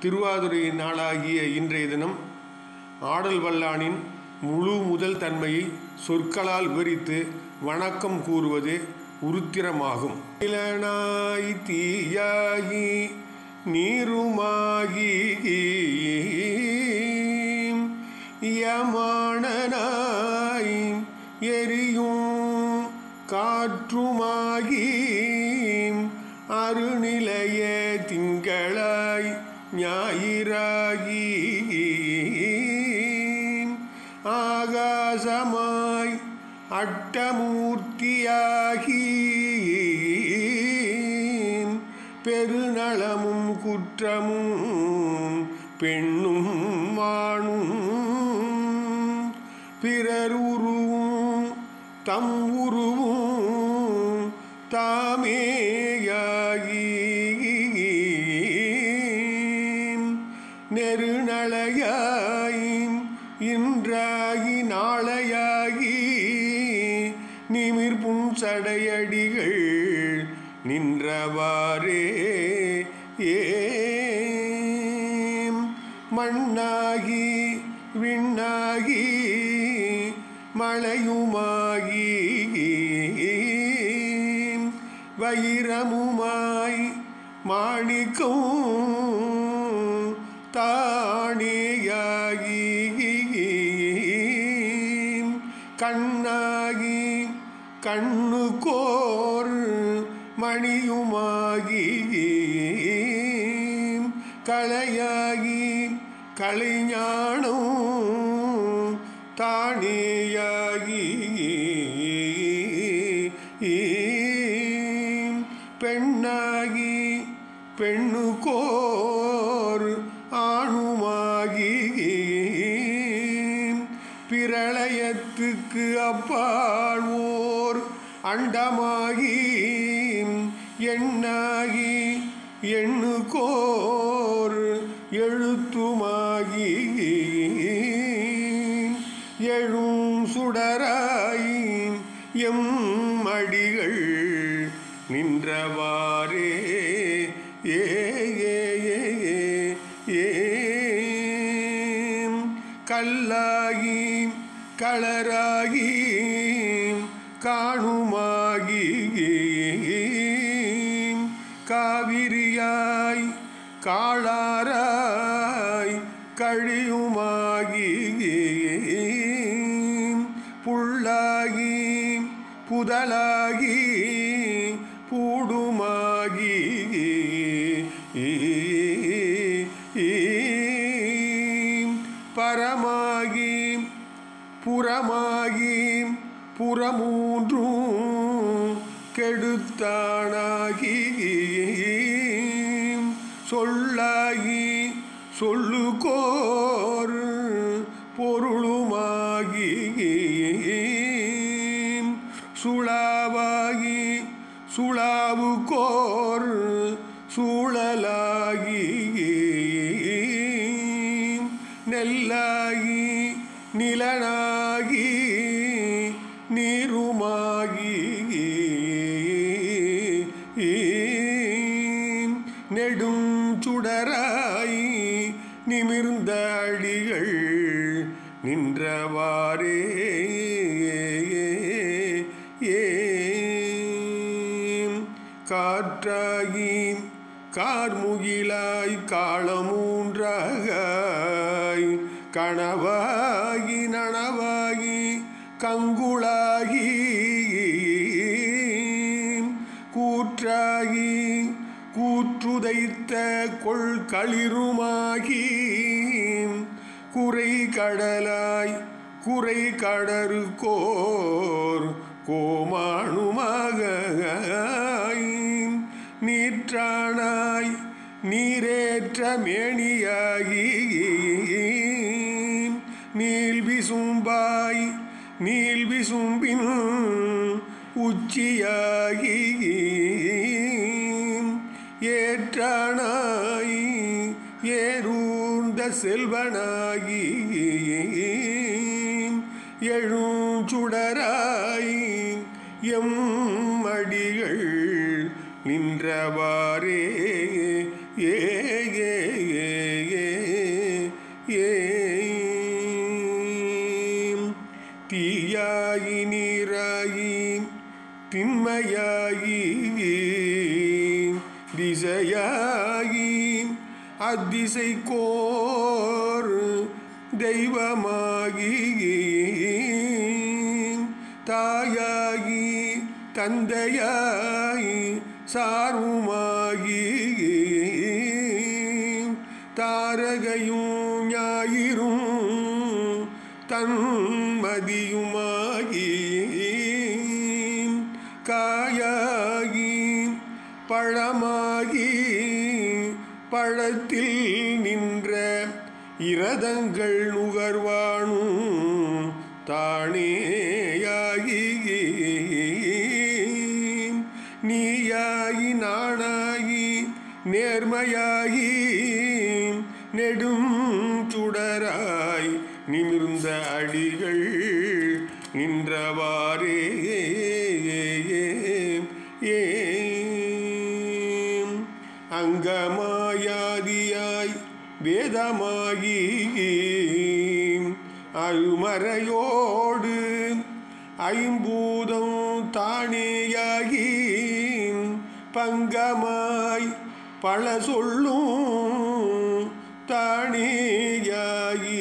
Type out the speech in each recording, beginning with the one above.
திருவாதிரை நாளாகிய இன்றைய தினம் ஆடல் வல்லானின் முழு முதல் தன்மையை சொற்களால் விவரித்து வணக்கம் கூறுவது உருத்திரமாகும் இளனாய் தீயாகி நீருமாகி யமானனாய் எரியும் காற்றுமாகி அருநிலைய திங்களாய் ஞாயிறாகி ஆகாசமாய் அட்டமூர்த்தியாகி பெருநலமும் குற்றமும் பெண்ணும் மாணும் பிறர் உருவும் தம் உருவும் தாமேயாகி நெருநளையாய் இன்றாகி நாளையாகி நிமிர் புன்சடையடிகள் நின்றவாறே ஏம் மண்ணாகி விண்ணாகி மழையுமாகி வைரமுமாய் மாணிக்கம் தானேயாகி கண்ணாகி கண்ணுக்கோர் மணியுமாகி கலையாகி கலைஞானம் தானேயாகி பெண்ணாகி பெண்ணுக்கோர் ஆணுமாகி பிரளயத்துக்கு அப்பால் ஓர் அண்டமாகி எண்ணாகி எண்ணுக்கோர் எழுத்துமாகி எழும் சுடராய் எம் அடிகள் நின்றவாறே ஏ ஏ ஏ ஏ கல்லாகி களராகி காணுமாகி காவிரியாய் காளாராய் கழியுமாகி புல்லாகி புதலாகி பூடுமாகி பரமாகி புறமாகி புறமூன்றும் கெடுத்தானாகி சொல்லாகி சொல்லுகோர் பொருளுமாகி சுளாவாகி சுளாவுக்கோர் சூழலாகி நெல்லாகி நிலனாகி நீருமாகி நெடுஞ்சுடராய் நிமிர்ந்த அடிகள் நின்றவாறே ஏம் காற்றாகி கார்முகிலாய் காளமூன்றாகாய் கனவாகி நனவாகி கங்குளாகி கூற்றாகி கூற்றுதைத்த கொள்களிருமாகி குறை கடலாய் குறை கடருக்கோர் கோமானுமாக நீற்றானாய் நீரேற்ற மேனியாகி நீல் விசும்பாய் நீல் விசும்பின் உச்சியாகி ஏற்றானாய் ஏறூர்ந்த செல்வனாகி எழுஞ்சுடராய் எம் அடிகள் நின்றவாறே ஏ ஏ ஏ அத்திசைக்கோர் தெய்வமாகி தாயாகி தந்தையாய் சார்வுமாகி தாரகையும் ஞாயிறும் தன்மதியுமாகி காயாகி பழமாகி பழத்தில் நின்ற இரதங்கள் நுகர்வானும் தானேயாகி நீயாகி நானாகி நேர்மையாகி நெடும் சுடராய் நிமிர்ந்த அடிகள் நின்றவாறே ஏம் அங்கமாயாதியாய் வேதமாகி அருமறையோடு ஐம்பூதம் தானேயாகி பங்கமாய் பல சொல்லும் தானேயாகி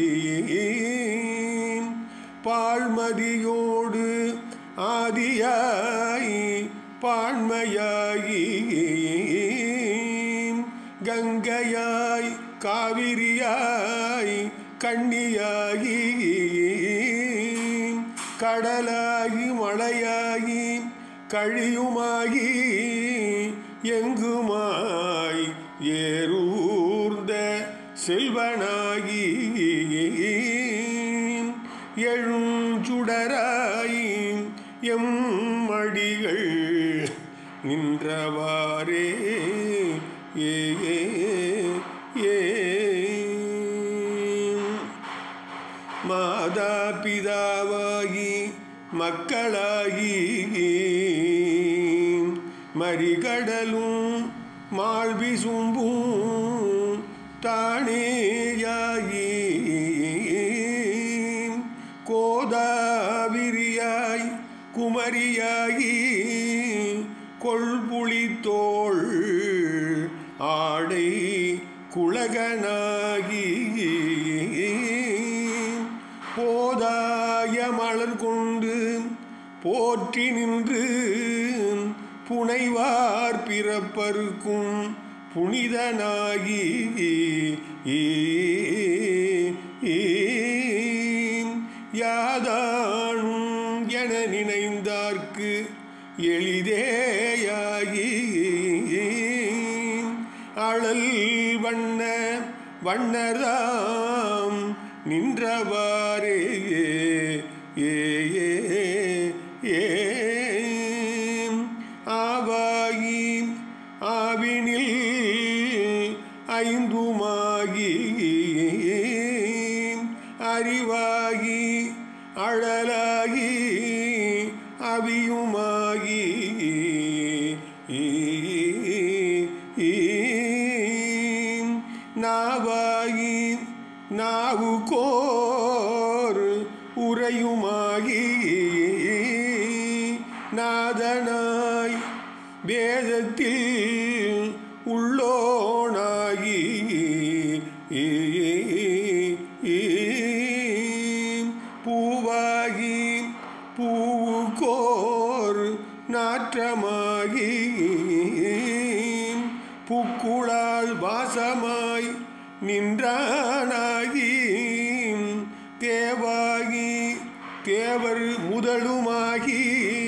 பாழ்மதியோடு ஆதியாய் பான்மையாகி கங்கையாய் காவிரியாய் கண்ணியாகி கடலாகி மழையாகி கழியுமாகி எங்குமாய் ஏரூர்ந்த செல்வனாகி எழுஞ்சுடராய் எம் அடிகள் நின்றவாறே ஏ ஏ ஏ மாதா பிதாவாகி மக்களாகி மறிகடலும் மாழ்விசும்பும் தானேயாகி கோதாவிரியாய் குமரியாகி கொள்புளித்தோள் ஆடை குலகனாகி போதாய மலர் கொண்டு போற்றி நின்று புனைவார் பிறப்பருக்கும் புனிதனாகி யாதானும் என நினைந்தார்க்கு எளிதேயாகி அழல் வண்ண வண்ணராம் நின்றவாறே ஏ ஏ ஏ ஆவாகி ஆவினில் ஐந்துமாகி அறிவாகி அழலாகி அவியுமாகி நாவாகி நாவுக்கோர் உரையுமாகி நாதனாய் வேதத்தில் உள்ளோனாகி பூவாகி பூவுக்கோர் நாற்றமாகி புக்குழால் வாசமாய் நின்றானாகி தேவாகி தேவர் முதலுமாகி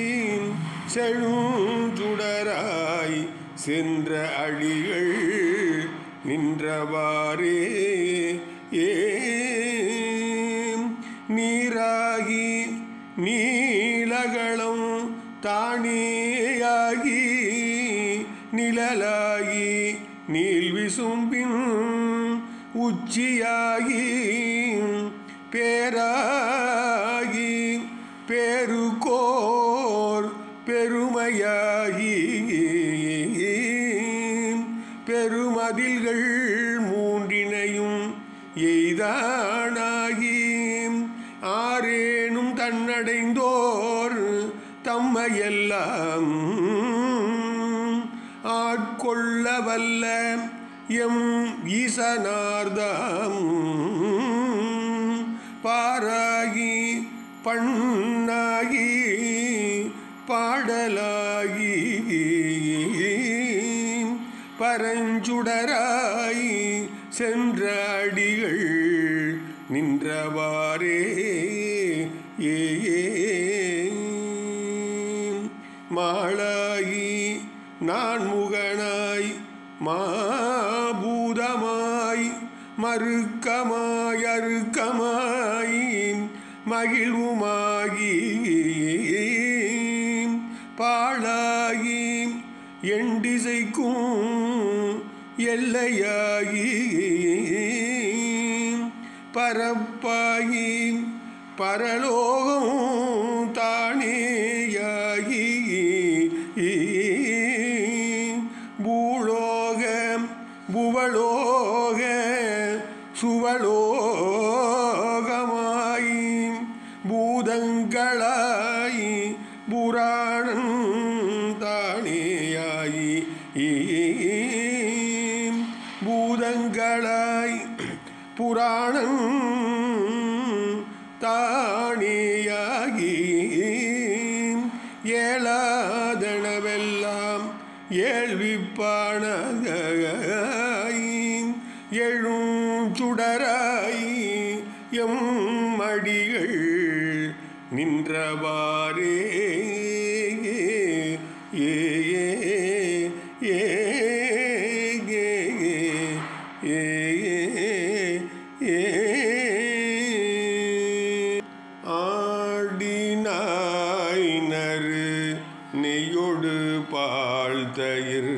செழுஞ்சுடராய் சென்ற அடிகள் நின்றவாறே ஏ நீராகி நீலகளம் தானேயாகி நிழலாகி நீல் விசும்பின் உச்சியாகி பேராகி பேருக்கோர் பெருமையாகி பெருமதில்கள் மூன்றினையும் எய்தானாகி ஆரேனும் தன்னடைந்தோர் தம்மையெல்லாம் ஆட்கொள்ள வல்ல எம் ஈசனார்தம் பாராகி பண்ணாகி பாடலாகி பரஞ்சுடராய் சென்ற அடிகள் நின்றவாறே ஏ மாளாகி நான் முகனாய் மாபூதமாய் மறுக்கமாய் அறுக்கமாய் மகிழ்வுமாகி பாழாகி எண்டிசைக்கும் எல்லையாகி பரப்பாகி பரலோகம் தானேயாகி பூலோக புவலோக சுவலோகமாய் பூதங்களாய் புராணம் தானேயாயி பூதங்களாய் புராணம் தானியாகி ஏழாதனவெல்லாம் ஏழ்விப்பானகாய் எழும் சுடராய் எம் மடிகள் நின்றவாறே ஏ ஏ ஏ ஏ ஏ ஏ ஆடினாயினரு நெய்யொடு பால் தயிர்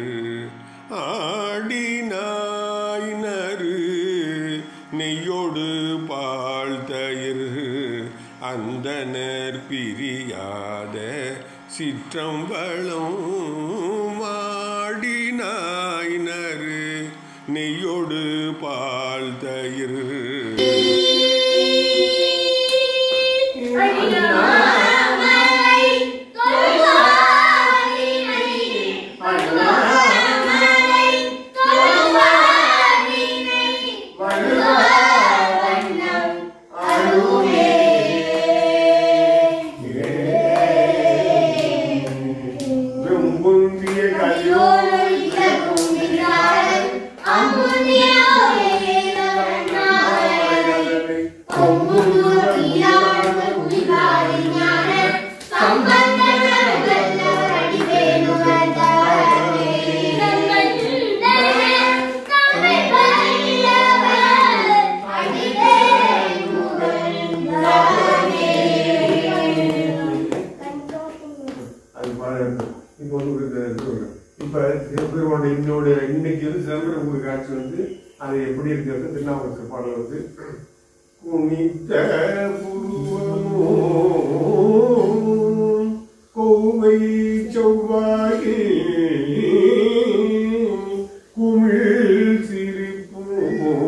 ஆடினாயினரு நெய்யொடு பால் தயிர் அந்தனர் பிரியாத சிற்றம்பலம் ஆடினாயினரு நெய்யொடு பால் தயிர் வெம்புந்திய கலியோ அது பாருங்க இப்போ வந்து ஒரு இது சொல்றேன். இப்ப சிவபெருமானோட இன்னோட இன்னைக்கு வந்து சிதம்பரம் காட்சி வந்து அது எப்படி இருக்கிறது திருநாவுக்கரசு பாடல் வந்து குனித்த புருவமோ கோவை செவ்வாயே குமிழ் சிரிப்பும்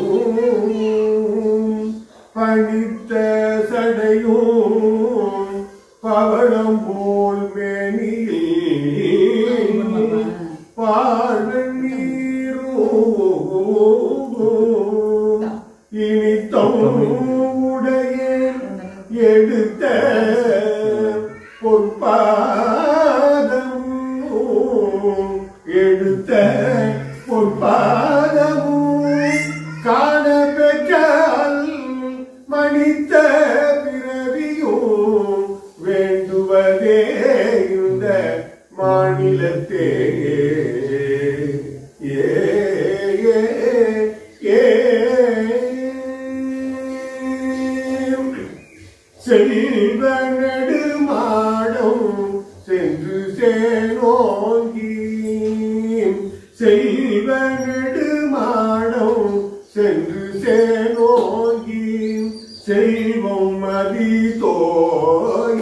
பணித்த சடையும் பவளம் போல் மேனியே பாடல் நீரும் இனித்தம் உடைய எடுத்த பொற்பாதம் எடுத்த பொற்பாதமும் காண பெற்றால் மணித்த பிறவியும் வேண்டுவதே இந்த மாநிலத்தே ஏ ஏ ஏ செல்வ நெடுமாடம் சென்று சேனோங்கி செல்வ நெடுமாடம் சென்று சேனோங்கி செல்வம் மதி தோய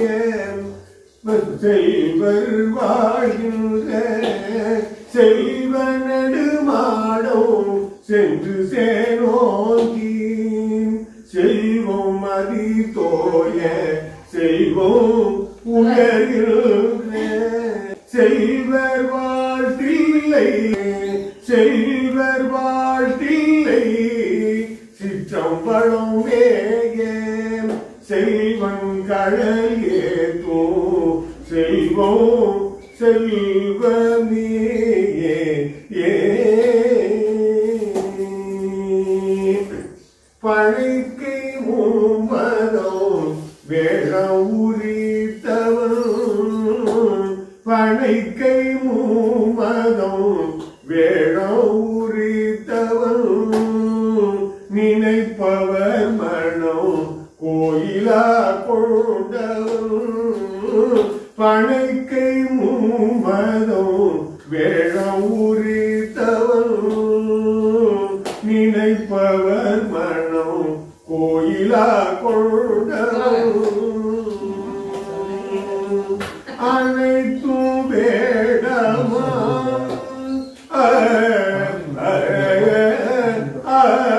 செல்வர் வாழ்கின்ற செல்வ நெடுமாடம் சென்று சேனோங்கி செல்வம் மதி தோய செல்வம் உலகில் செல்வர் வாழ்த்தில்லை செல்வர் வாழ்த்தில்லை சிற்றம்பலம் மேய செல்வன் கடல் ஏத்தும் செல்வம் செல்வமே ஏ பழைக்கை மூமதம் வேழம் உரித்தவன் பழைக்கை மூமதம் வேழம் உரித்தவன் நினைப்பவர் மனம் கோயிலா கொண்டவன் பழைக்கை மூமதம் வேழம் உரித்தவன் நினைப்பவர் மனம் கோயிலா கொண்டவன் அனைத்தும் வேடமா அ, அ, அ,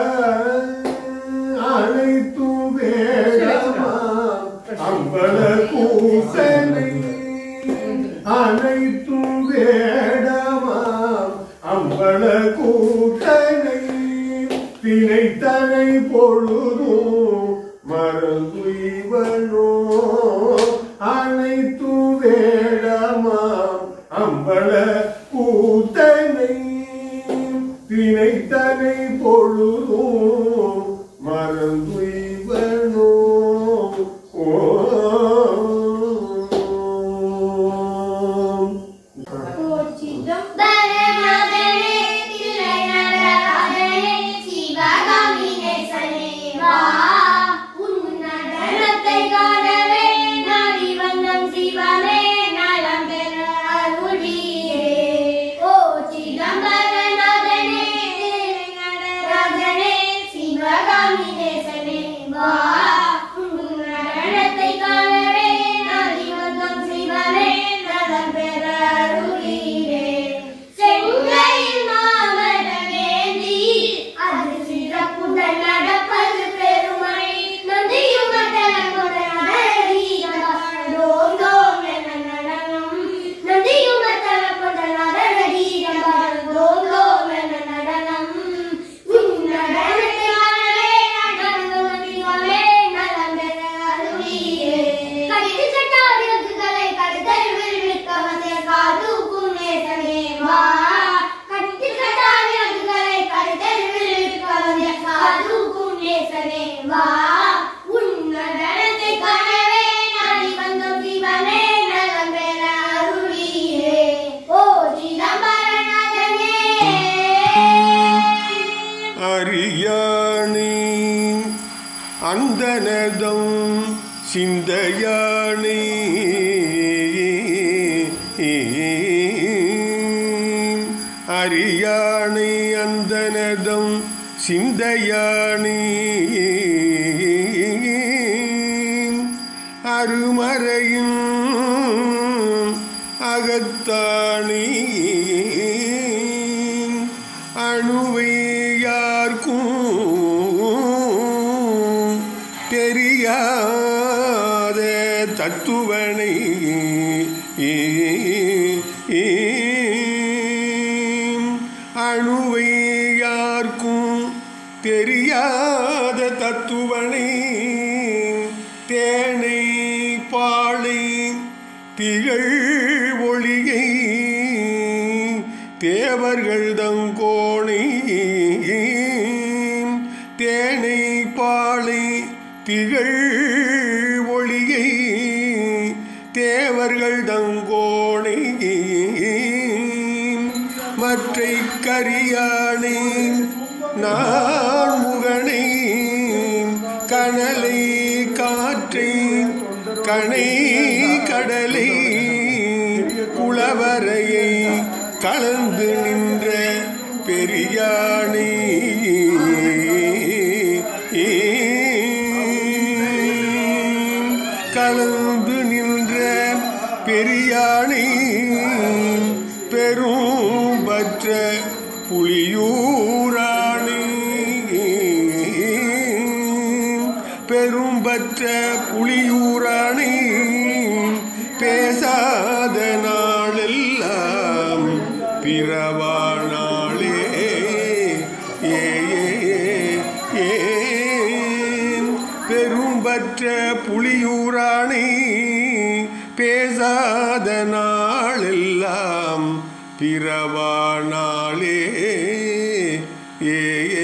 அனைத்தும் வேடமா அம்பல கூசனை அனைத்தும் வேடமா அம்பல கூட்டனை தினைத்தனை பொழுதும் மறந்துவனோ அனைத்தும் வேடமாம் அம்பல கூத்தனை தினைத்தனை பொழுதும் மறந்துவனோ ஓ பரமதனே தில்லை நடராஜனே சிவகாமினே சனேவா உன் நடனத்தை காணவே நாடி வந்தம் சிவமே நலம் பெற அருளியே ஓ சிதம்பரநாதனே தில்லை நடராஜனே சிவகாமினே சனேவா உன் நடனத்தை காணவே நாடி வந்தம் சிவமே நலம் பெற அருளியே செங்கையில் மாமரவேந்தி அது சிறப்புடன் நடப்பது பெருமை நந்தியும் மத்தளமுடன் அதரீரம் தோம் என நடனம் நந்தியும் மத்தளமுடன் அதரீரம் தோம் தோம் என நடனம் உன் நடனத்தை காணவே நடனம் சிவமே நலம் பெற அருளியே கடிது சட்டாதிகளை கடுதறிவில் விற்க வந்த காதுக்கும் நேசனே வா கடிது சட்டாதிகளை கடுதறிவில் விற்க வந்த காதுக்கும் நேசனே வா உன் நடனத்தை காணவே நாடி வந்தோம் சிவனே நலம் பெற அருளியே ஓ சிதம்பரநாதனே அறியாணி அந்தனதம் சிந்தையாணி அறியாணி அந்தனதம் சிந்தையாணி அருமறையும் அகத்தாணி அணுவை யார்க்கும் தெரியாத தத்துவனை அணுவை யார்க்கும் தெரியாத தத்துவனை தேனை பாலை திகழ் ஒளியை தேவர்கள் தங்கோணை தேனை பாலை திகழ் ஒளியை தேவர்கள் தங்கோணை மற்றை கரியானை நான் முகனை கனலை காற்றை கணை கடலை குளவரையை கலந்து நின்ற பெரியானை கலந்து நின்ற பெரியானை பெரும் பற்ற புலியூராணி பெரும்பற்ற புலியூராணி பேசாத நாளெல்லாம் பிறவா நாளே பெற்ற புலியூராணி பேசாத நாளெல்லாம் பிறவா நாளே ஏ